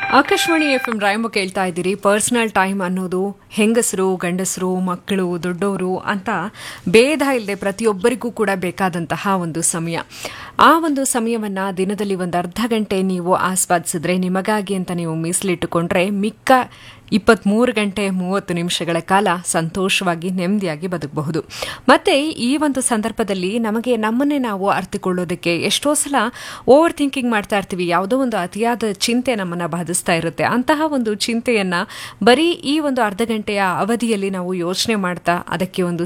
Akashvani F M ರಾಯಂಬ ಕೇಳ್ತಾ ಇದ್ದೀರಿ personal time ಅನ್ನೋದು ಹೆಂಗಸರು ಗಂಡಸರು ಮಕ್ಕಳು ದೊಡ್ಡವರು ಅಂತ ಭೇದ ಇಲ್ಲದೆ ಪ್ರತಿಯೊಬ್ಬರಿಗೂ ಕೂಡ ಬೇಕಾದಂತಹ ಒಂದು ಸಮಯ ಆ ಒಂದು ಸಮಯವನ್ನ ದಿನದಲ್ಲಿ ಒಂದು ಅರ್ಧ ಗಂಟೆ ನೀವು ಆಸ್ವಾದಿಸಿದ್ರೆ ನಿಮಗಾಗಿ ಅಂತ ನೀವು ಮೀಸಲಿಟ್ಟುಕೊಂಡ್ರೆ ಮಿಕ್ಕ ಇಪ್ಪತ್ಮೂರು ಗಂಟೆ ಮೂವತ್ತು ನಿಮಿಷಗಳ ಕಾಲ ಸಂತೋಷವಾಗಿ ನೆಮ್ಮದಿಯಾಗಿ ಬದುಕಬಹುದು ಮತ್ತೆ ಈ ಒಂದು ಸಂದರ್ಭದಲ್ಲಿ ನಮಗೆ ನಮ್ಮನ್ನೇ ನಾವು ಅರ್ಥಕೊಳ್ಳೋದಕ್ಕೆ ಎಷ್ಟೋ ಸಲ ಓವರ್ ಥಿಂಕಿಂಗ್ ಮಾಡ್ತಾ ಇರ್ತೀವಿ ಯಾವುದೋ ಒಂದು ಅತಿಯಾದ ಚಿಂತೆ ನಮ್ಮನ್ನ ಬಾಧಿಸ್ತಾ ಇರುತ್ತೆ ಅಂತಹ ಒಂದು ಚಿಂತೆಯನ್ನ ಬರೀ ಈ ಒಂದು ಅರ್ಧ ಗಂಟೆಯ ಅವಧಿಯಲ್ಲಿ ನಾವು ಯೋಚನೆ ಮಾಡ್ತಾ ಅದಕ್ಕೆ ಒಂದು